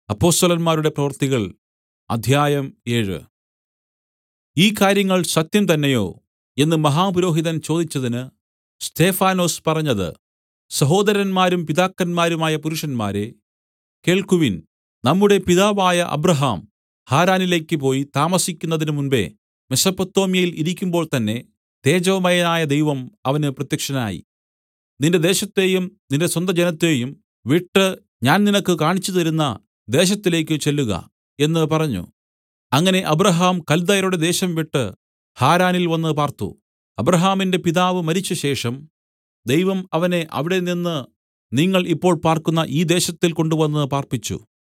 അപ്പൊസ്തലന്മാരുടെ പ്രവൃത്തികൾ അധ്യായം ഏഴ് ഈ കാര്യങ്ങൾ സത്യം തന്നെയോ എന്ന് മഹാപുരോഹിതൻ ചോദിച്ചതിന് സ്തെഫാനൊസ് പറഞ്ഞത് സഹോദരന്മാരും പിതാക്കന്മാരുമായ പുരുഷന്മാരേ കേൾക്കുവിൻ നമ്മുടെ പിതാവായ അബ്രാഹാം ഹാരാനിലേക്ക് പോയി താമസിക്കുന്നതിന് മുമ്പെ മെസൊപ്പൊത്താമ്യയിൽ ഇരിക്കുമ്പോൾ തന്നെ തേജോമയനായ ദൈവം അവന് പ്രത്യക്ഷനായി നിന്റെ ദേശത്തെയും നിന്റെ സ്വന്തജനത്തെയും വിട്ട് ഞാൻ നിനക്ക് കാണിച്ചുതരുന്ന ദേശത്തിലേക്ക് ചെല്ലുക എന്ന് പറഞ്ഞു അങ്ങനെ അബ്രാഹാം കൽദയരുടെ ദേശം വിട്ട് ഹാരാനിൽ വന്ന് പാർത്തു അബ്രാഹാമിന്റെ പിതാവ് മരിച്ചശേഷം ദൈവം അവനെ അവിടെനിന്ന് നിങ്ങൾ ഇപ്പോൾ പാർക്കുന്ന ഈ ദേശത്തിൽ കൊണ്ടുവന്ന് പാർപ്പിച്ചു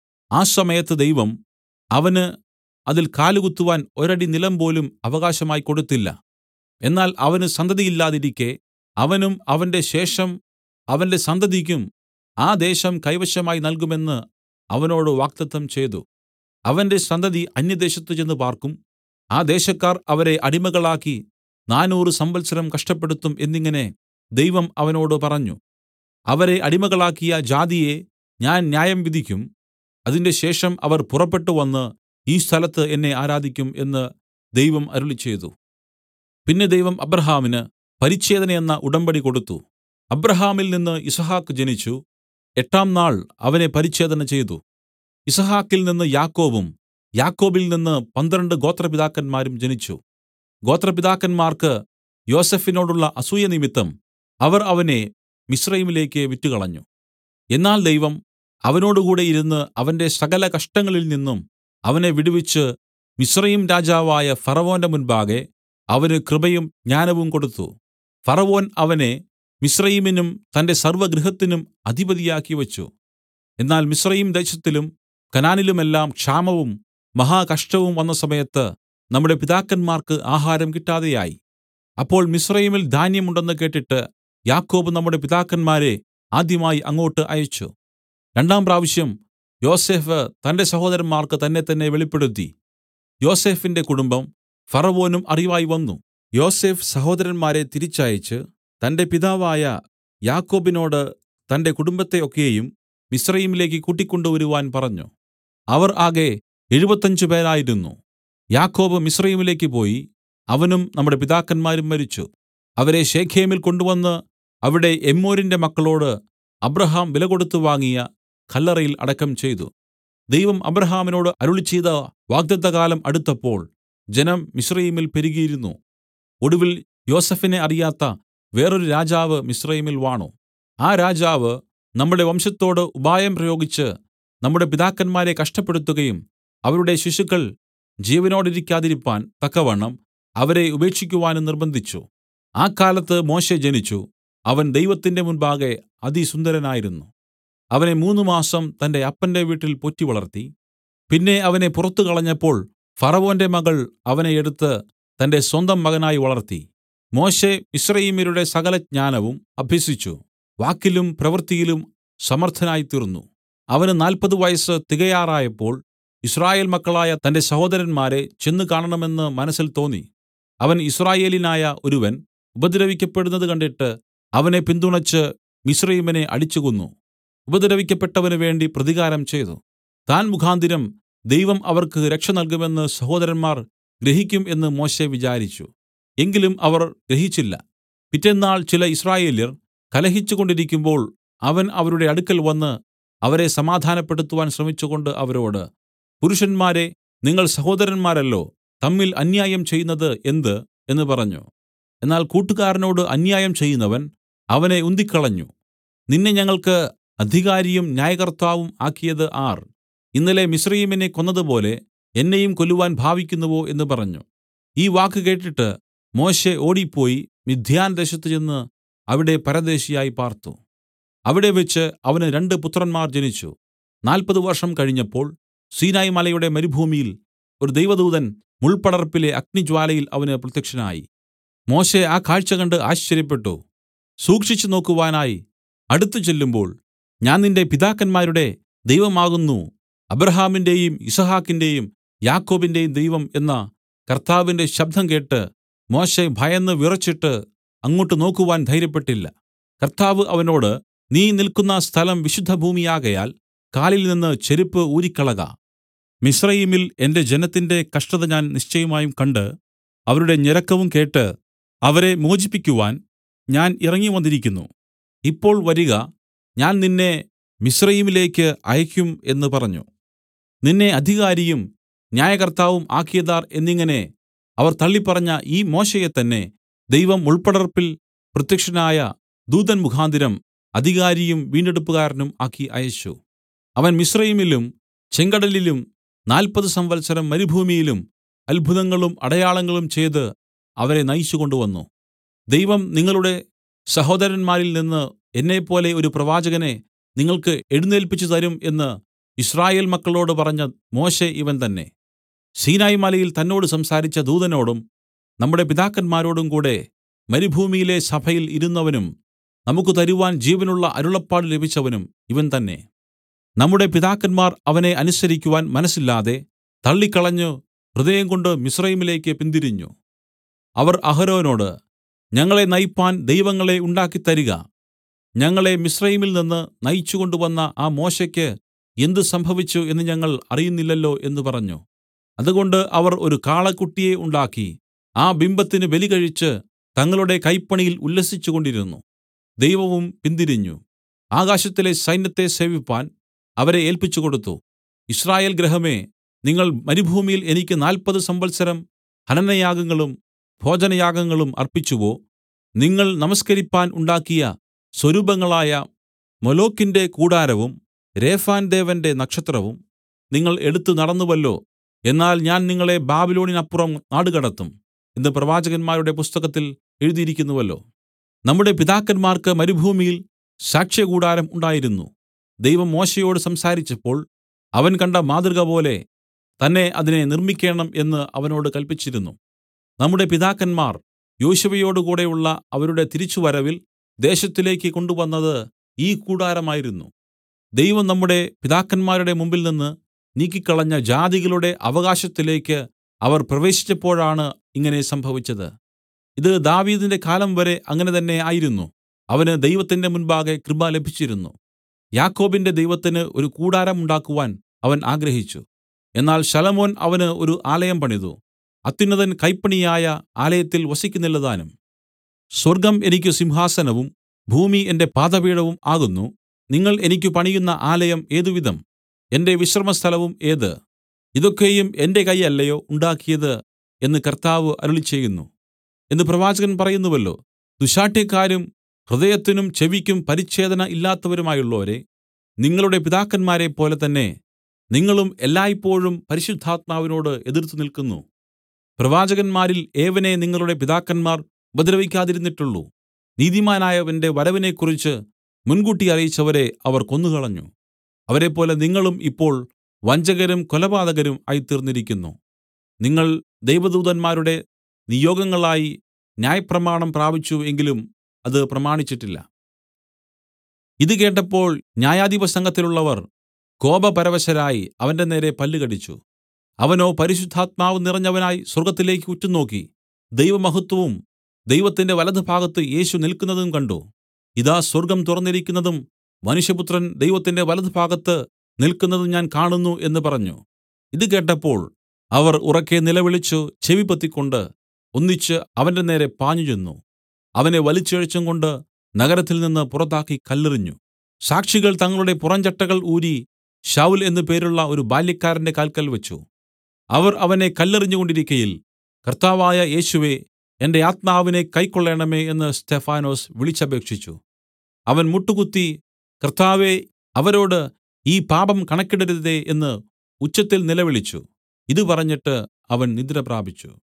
ആ സമയത്ത് ദൈവം അവന് അതിൽ കാലുകുത്തുവാൻ ഒരടി നിലംപോലും അവകാശമായി കൊടുത്തില്ല എന്നാൽ അവന് സന്തതിയില്ലാതിരിക്കെ അവനും അവന്റെ ശേഷം അവന്റെ സന്തതിക്കും ആ ദേശം കൈവശമായി നൽകുമെന്ന് അവനോട് വാഗ്ദത്തം ചെയ്തു അവന്റെ സന്തതി അന്യദേശത്ത് ചെന്ന് പാർക്കും ആ ദേശക്കാർ അവരെ അടിമകളാക്കി നാനൂറ് സംവത്സരം കഷ്ടപ്പെടുത്തും എന്നിങ്ങനെ ദൈവം അവനോട് പറഞ്ഞു അവരെ അടിമകളാക്കിയ ജാതിയെ ഞാൻ ന്യായം വിധിക്കും അതിന്റെ ശേഷം അവർ പുറപ്പെട്ടു വന്ന് ഈ സ്ഥലത്ത് എന്നെ ആരാധിക്കും എന്ന് ദൈവം അരുളിച്ചെയ്തു പിന്നെ ദൈവം അബ്രാഹാമിന് പരിച്ഛേദന എന്ന ഉടമ്പടി കൊടുത്തു അബ്രാഹാമിൽ നിന്ന് യിസ്ഹാക്ക് ജനിച്ചു എട്ടാം നാൾ അവനെ പരിച്ഛേദന ചെയ്തു യിസ്ഹാക്കിൽ നിന്ന് യാക്കോബും യാക്കോബിൽ നിന്ന് പന്ത്രണ്ട് ഗോത്രപിതാക്കന്മാരും ജനിച്ചു ഗോത്രപിതാക്കന്മാർക്ക് യോസഫിനോടുള്ള അസൂയ നിമിത്തം അവർ അവനെ മിസ്രയീമിലേക്ക് വിറ്റുകളഞ്ഞു എന്നാൽ ദൈവം അവനോടുകൂടെ ഇരുന്ന് അവന്റെ സകല കഷ്ടങ്ങളിൽ നിന്നും അവനെ വിടുവിച്ച് മിസ്രയീം രാജാവായ ഫറവോന്റെ മുൻപാകെ അവന് കൃപയും ജ്ഞാനവും കൊടുത്തു ഫറവോൻ അവനെ മിസ്രയീമിനും തന്റെ സർവ്വഗൃഹത്തിനും അധിപതിയാക്കി വച്ചു എന്നാൽ മിസ്രയീം ദേശത്തിലും കനാനിലുമെല്ലാം ക്ഷാമവും മഹാകഷ്ടവും വന്ന സമയത്ത് നമ്മുടെ പിതാക്കന്മാർക്ക് ആഹാരം കിട്ടാതെയായി അപ്പോൾ മിസ്രയീമിൽ ധാന്യം ഉണ്ടെന്ന് കേട്ടിട്ട് യാക്കോബ് നമ്മുടെ പിതാക്കന്മാരെ ആദ്യമായി അങ്ങോട്ട് അയച്ചു രണ്ടാം പ്രാവശ്യം യോസഫ് തന്റെ സഹോദരന്മാർക്ക് തന്നെത്തന്നെ വെളിപ്പെടുത്തി യോസഫിന്റെ കുടുംബം ഫറവോനും അറിവായി വന്നു യോസഫ് സഹോദരന്മാരെ തിരിച്ചയച്ച് തന്റെ പിതാവായ യാക്കോബിനോട് തന്റെ കുടുംബത്തെ ഒക്കെയും മിസ്രയീമിലേക്ക് കൂട്ടിക്കൊണ്ടുവരുവാൻ പറഞ്ഞു അവർ ആകെ എഴുപത്തഞ്ച് പേരായിരുന്നു യാക്കോബ് മിസ്രയീമിലേക്ക് പോയി അവനും നമ്മുടെ പിതാക്കന്മാരും മരിച്ചു അവരെ ശേഖേമിൽ കൊണ്ടുവന്ന് അവിടെ എമ്മോരിന്റെ മക്കളോട് അബ്രഹാം വില കൊടുത്തു വാങ്ങിയ കല്ലറയിൽ അടക്കം ചെയ്തു ദൈവം അബ്രഹാമിനോട് അരുളിച്ചെയ്ത വാഗ്ദത്തകാലം അടുത്തപ്പോൾ ജനം മിസ്രയീമിൽ പെരുകിയിരുന്നു ഒടുവിൽ യോസഫിനെ അറിയാത്ത വേറൊരു രാജാവ് മിസ്രയീമിൽ വാണു ആ രാജാവ് നമ്മുടെ വംശത്തോട് ഉപായം പ്രയോഗിച്ച് നമ്മുടെ പിതാക്കന്മാരെ കഷ്ടപ്പെടുത്തുകയും അവരുടെ ശിശുക്കൾ ജീവനോടിരിക്കാതിരിപ്പാൻ തക്കവണ്ണം അവരെ ഉപേക്ഷിക്കുവാനും നിർബന്ധിച്ചു ആ കാലത്ത് മോശെ ജനിച്ചു അവൻ ദൈവത്തിന്റെ മുൻപാകെ അതിസുന്ദരനായിരുന്നു അവനെ മൂന്ന് മാസം തന്റെ അപ്പന്റെ വീട്ടിൽ പോറ്റിവളർത്തി പിന്നെ അവനെ പുറത്തു കളഞ്ഞപ്പോൾ ഫറവോന്റെ മകൾ അവനെ എടുത്ത് തന്റെ സ്വന്തം മകനായി വളർത്തി മോശെ മിസ്രയീമ്യരുടെ സകല ജ്ഞാനവും അഭ്യസിച്ചു വാക്കിലും പ്രവൃത്തിയിലും സമർത്ഥനായിത്തീർന്നു അവന് നാല്പത് വയസ്സ് തികയാറായപ്പോൾ ഇസ്രായേൽ മക്കളായ തന്റെ സഹോദരന്മാരെ ചെന്ന് കാണണമെന്ന് മനസ്സിൽ തോന്നി അവൻ ഇസ്രായേലിനായ ഒരുവൻ ഉപദ്രവിക്കപ്പെടുന്നത് കണ്ടിട്ട് അവനെ പിന്തുണച്ച് മിസ്രയീമിനെ അടിച്ചുകൊന്നു ഉപദ്രവിക്കപ്പെട്ടവന് വേണ്ടി പ്രതികാരം ചെയ്തു താൻ മുഖാന്തിരം ദൈവം അവർക്ക് രക്ഷ നൽകുമെന്ന് സഹോദരന്മാർ ഗ്രഹിക്കും എന്ന് മോശെ വിചാരിച്ചു എങ്കിലും അവർ ഗ്രഹിച്ചില്ല പിറ്റെന്നാൾ ചില ഇസ്രായേല്യർ കലഹിച്ചുകൊണ്ടിരിക്കുമ്പോൾ അവൻ അവരുടെ അടുക്കൽ വന്ന് അവരെ സമാധാനപ്പെടുത്തുവാൻ ശ്രമിച്ചുകൊണ്ട് അവരോട് പുരുഷന്മാരെ നിങ്ങൾ സഹോദരന്മാരല്ലോ തമ്മിൽ അന്യായം ചെയ്യുന്നത് എന്ത് എന്ന് പറഞ്ഞു എന്നാൽ കൂട്ടുകാരനോട് അന്യായം ചെയ്യുന്നവൻ അവനെ ഉന്തിക്കളഞ്ഞു നിന്നെ ഞങ്ങൾക്ക് അധികാരിയും ന്യായകർത്താവും ആക്കിയത് ആർ ഇന്നലെ മിസ്രയീമിനെ കൊന്നതുപോലെ എന്നെയും കൊല്ലുവാൻ ഭാവിക്കുന്നുവോ എന്ന് പറഞ്ഞു ഈ വാക്ക് കേട്ടിട്ട് മോശെ ഓടിപ്പോയി മിഥ്യാൻ ദേശത്ത് ചെന്ന് അവിടെ പരദേശിയായി പാർത്തു അവിടെ വെച്ച് അവന് രണ്ട് പുത്രന്മാർ ജനിച്ചു നാൽപ്പത് വർഷം കഴിഞ്ഞപ്പോൾ സീനായ് മലയുടെ മരുഭൂമിയിൽ ഒരു ദൈവദൂതൻ മുൾപ്പടർപ്പിലെ അഗ്നിജ്വാലയിൽ അവന് പ്രത്യക്ഷനായി മോശെ ആ കാഴ്ച കണ്ട് ആശ്ചര്യപ്പെട്ടു സൂക്ഷിച്ചു നോക്കുവാനായി അടുത്തു ചെല്ലുമ്പോൾ ഞാൻ നിന്റെ പിതാക്കന്മാരുടെ ദൈവമാകുന്നു അബ്രാഹാമിന്റെയും യിസ്ഹാക്കിന്റെയും യാക്കോബിന്റെയും ദൈവം എന്ന കർത്താവിന്റെ ശബ്ദം കേട്ട് മോശെ ഭയന്ന് വിറച്ചിട്ട് അങ്ങോട്ട് നോക്കുവാൻ ധൈര്യപ്പെട്ടില്ല കർത്താവ് അവനോട് നീ നില്ക്കുന്ന സ്ഥലം വിശുദ്ധഭൂമിയാകയാൽ കാലിൽ നിന്ന് ചെരിപ്പ് ഊരിക്കളക മിസ്രയീമിൽ എന്റെ ജനത്തിന്റെ കഷ്ടത ഞാൻ നിശ്ചയമായും കണ്ട് അവരുടെ ഞരക്കവും കേട്ട് അവരെ മോചിപ്പിക്കുവാൻ ഞാൻ ഇറങ്ങിവന്നിരിക്കുന്നു ഇപ്പോൾ വരിക ഞാൻ നിന്നെ മിസ്രയീമിലേക്ക് അയക്കും എന്ന് പറഞ്ഞു നിന്നെ അധികാരിയും ന്യായകർത്താവും ആക്കിയതാർ എന്നിങ്ങനെ അവർ തള്ളിപ്പറഞ്ഞ ഈ മോശെയെ തന്നെ ദൈവം മുൾപ്പടർപ്പിൽ പ്രത്യക്ഷനായ ദൂതൻ മുഖാന്തരം അധികാരിയും വീണ്ടെടുപ്പുകാരനും ആക്കി അയച്ചു അവൻ മിസ്രയീമിലും ചെങ്കടലിലും നാല്പത് സംവത്സരം മരുഭൂമിയിലും അത്ഭുതങ്ങളും അടയാളങ്ങളും ചെയ്ത് അവരെ നയിച്ചുകൊണ്ടുവന്നു ദൈവം നിങ്ങളുടെ സഹോദരന്മാരിൽ നിന്ന് എന്നെപ്പോലെ ഒരു പ്രവാചകനെ നിങ്ങൾക്ക് എഴുന്നേല്പിച്ചു തരും എന്ന് ഇസ്രായേൽ മക്കളോട് പറഞ്ഞ മോശെ ഇവൻ തന്നെ സീനായ് മലയിൽ തന്നോട് സംസാരിച്ച ദൂതനോടും നമ്മുടെ പിതാക്കന്മാരോടും കൂടെ മരുഭൂമിയിലെ സഭയിൽ ഇരുന്നവനും നമുക്ക് തരുവാൻ ജീവനുള്ള അരുളപ്പാട് ലഭിച്ചവനും ഇവൻ തന്നെ നമ്മുടെ പിതാക്കന്മാർ അവനെ അനുസരിക്കുവാൻ മനസ്സില്ലാതെ തള്ളിക്കളഞ്ഞു ഹൃദയം കൊണ്ട് മിസ്രയീമിലേക്ക് പിന്തിരിഞ്ഞു അവർ അഹരോനോട് ഞങ്ങളെ നയിപ്പാൻ ദൈവങ്ങളെ ഉണ്ടാക്കിത്തരിക ഞങ്ങളെ മിസ്രയീമിൽ നിന്ന് നയിച്ചുകൊണ്ടുവന്ന ആ മോശെക്ക് എന്ത് സംഭവിച്ചു എന്ന് ഞങ്ങൾ അറിയുന്നില്ലല്ലോ എന്ന് പറഞ്ഞു അതുകൊണ്ട് അവർ ഒരു കാളക്കുട്ടിയെ ഉണ്ടാക്കി ആ ബിംബത്തിന് ബലി കഴിച്ച് തങ്ങളുടെ കൈപ്പണിയിൽ ഉല്ലസിച്ചുകൊണ്ടിരുന്നു ദൈവവും പിന്തിരിഞ്ഞു ആകാശത്തിലെ സൈന്യത്തെ സേവിപ്പാൻ അവരെ ഏൽപ്പിച്ചുകൊടുത്തു ഇസ്രായേൽ ഗൃഹമേ നിങ്ങൾ മരുഭൂമിയിൽ എനിക്ക് നാല്പത് സംവത്സരം ഹനനയാഗങ്ങളും ഭോജനയാഗങ്ങളും അർപ്പിച്ചുവോ നിങ്ങൾ നമസ്കരിപ്പാൻ ഉണ്ടാക്കിയ സ്വരൂപങ്ങളായ മൊലോക്കിന്റെ കൂടാരവും രേഫാൻ ദേവന്റെ നക്ഷത്രവും നിങ്ങൾ എടുത്തു നടന്നുവല്ലോ എന്നാൽ ഞാൻ നിങ്ങളെ ബാബിലോണിനപ്പുറം നാടുകടത്തും എന്ന് പ്രവാചകന്മാരുടെ പുസ്തകത്തിൽ എഴുതിയിരിക്കുന്നുവല്ലോ നമ്മുടെ പിതാക്കന്മാർക്ക് മരുഭൂമിയിൽ സാക്ഷ്യകൂടാരം ഉണ്ടായിരുന്നു ദൈവം മോശെയോട് സംസാരിച്ചപ്പോൾ അവൻ കണ്ട മാതൃക പോലെ തന്നെ അതിനെ നിർമ്മിക്കേണം എന്ന് അവനോട് കല്പിച്ചിരുന്നു നമ്മുടെ പിതാക്കന്മാർ യോശുവയോടുകൂടെയുള്ള അവരുടെ തിരിച്ചുവരവിൽ ദേശത്തിലേക്ക് കൊണ്ടുവന്നത് ഈ കൂടാരമായിരുന്നു ദൈവം നമ്മുടെ പിതാക്കന്മാരുടെ മുമ്പിൽ നിന്ന് നീക്കിക്കളഞ്ഞ ജാതികളുടെ അവകാശത്തിലേക്ക് അവർ പ്രവേശിച്ചപ്പോഴാണ് ഇങ്ങനെ സംഭവിച്ചത് ഇത് ദാവീദിന്റെ കാലം വരെ അങ്ങനെ തന്നെ ആയിരുന്നു അവന് ദൈവത്തിന്റെ മുൻപാകെ കൃപ ലഭിച്ചിരുന്നു യാക്കോബിന്റെ ദൈവത്തിന് ഒരു കൂടാരം ഉണ്ടാക്കുവാൻ അവൻ ആഗ്രഹിച്ചു എന്നാൽ ശലോമോൻ അവന് ഒരു ആലയം പണിതു അത്യുന്നതൻ കൈപ്പണിയായ ആലയത്തിൽ വസിക്കുന്നില്ലതാനും സ്വർഗ്ഗം എനിക്ക് സിംഹാസനവും ഭൂമി എന്റെ പാദപീഠവും ആകുന്നു നിങ്ങൾ എനിക്ക് പണിയുന്ന ആലയം ഏതുവിധം എന്റെ വിശ്രമസ്ഥലവും ഏത് ഇതൊക്കെയും എന്റെ കൈ അല്ലയോ ഉണ്ടാക്കിയത് എന്ന് കർത്താവ് അരുളിച്ചെയ്യുന്നു എന്ന് പ്രവാചകൻ പറയുന്നുവല്ലോ ദുശാഠ്യക്കാരും ഹൃദയത്തിനും ചെവിക്കും പരിച്ഛേദന ഇല്ലാത്തവരുമായുള്ളോരേ നിങ്ങളുടെ പിതാക്കന്മാരെപ്പോലെ തന്നെ നിങ്ങളും എല്ലായ്പോഴും പരിശുദ്ധാത്മാവിനോട് എതിർത്ത് നിൽക്കുന്നു പ്രവാചകന്മാരിൽ ഏവനെ നിങ്ങളുടെ പിതാക്കന്മാർ ഉപദ്രവിക്കാതിരുന്നിട്ടുള്ളൂ നീതിമാനായവന്റെ വരവിനെക്കുറിച്ച് മുൻകൂട്ടി അറിയിച്ചവരെ അവർ കൊന്നുകളഞ്ഞു അവരെപ്പോലെ നിങ്ങളും ഇപ്പോൾ വഞ്ചകരും കൊലപാതകരും ആയിത്തീർന്നിരിക്കുന്നു നിങ്ങൾ ദൈവദൂതന്മാരുടെ നിയോഗങ്ങളായി ന്യായപ്രമാണം പ്രാപിച്ചു എങ്കിലും അത് പ്രമാണിച്ചിട്ടില്ല ഇത് കേട്ടപ്പോൾ ന്യായാധിപസംഘത്തിലുള്ളവർ കോപപരവശരായി അവന്റെ നേരെ പല്ലുകടിച്ചു അവനോ പരിശുദ്ധാത്മാവ് നിറഞ്ഞവനായി സ്വർഗ്ഗത്തിലേക്ക് ഉറ്റുനോക്കി ദൈവമഹത്വവും ദൈവത്തിന്റെ വലതുഭാഗത്ത് യേശു നിൽക്കുന്നതും കണ്ട് ഇതാ സ്വർഗ്ഗം തുറന്നിരിക്കുന്നതും മനുഷ്യപുത്രൻ ദൈവത്തിന്റെ വലതുഭാഗത്ത് നിൽക്കുന്നതും ഞാൻ കാണുന്നു എന്ന് പറഞ്ഞു ഇത് കേട്ടപ്പോൾ അവർ ഉറക്കെ നിലവിളിച്ചു ചെവി പൊത്തിക്കൊണ്ട് ഒന്നിച്ച് അവന്റെ നേരെ പാഞ്ഞുചെന്നു അവനെ വലിച്ചിഴച്ചും കൊണ്ട് നഗരത്തിൽ നിന്ന് പുറത്താക്കി കല്ലെറിഞ്ഞു സാക്ഷികൾ തങ്ങളുടെ പുറംചട്ടകൾ ഊരി ശൌൽ എന്നു പേരുള്ള ഒരു ബാല്യക്കാരന്റെ കാൽക്കൽ വെച്ച് അവർ അവനെ കല്ലെറിഞ്ഞുകൊണ്ടിരിക്കയിൽ കർത്താവായ യേശുവേ എന്റെ ആത്മാവിനെ കൈക്കൊള്ളേണമേ എന്ന് സ്തെഫാനൊസ് വിളിച്ചപേക്ഷിച്ചു അവൻ മുട്ടുകുത്തി കർത്താവേ അവരോട് ഈ പാപം കണക്കിടരുതേ എന്ന് ഉച്ചത്തിൽ നിലവിളിച്ചു ഇത് പറഞ്ഞിട്ട് അവൻ നിദ്രപ്രാപിച്ചു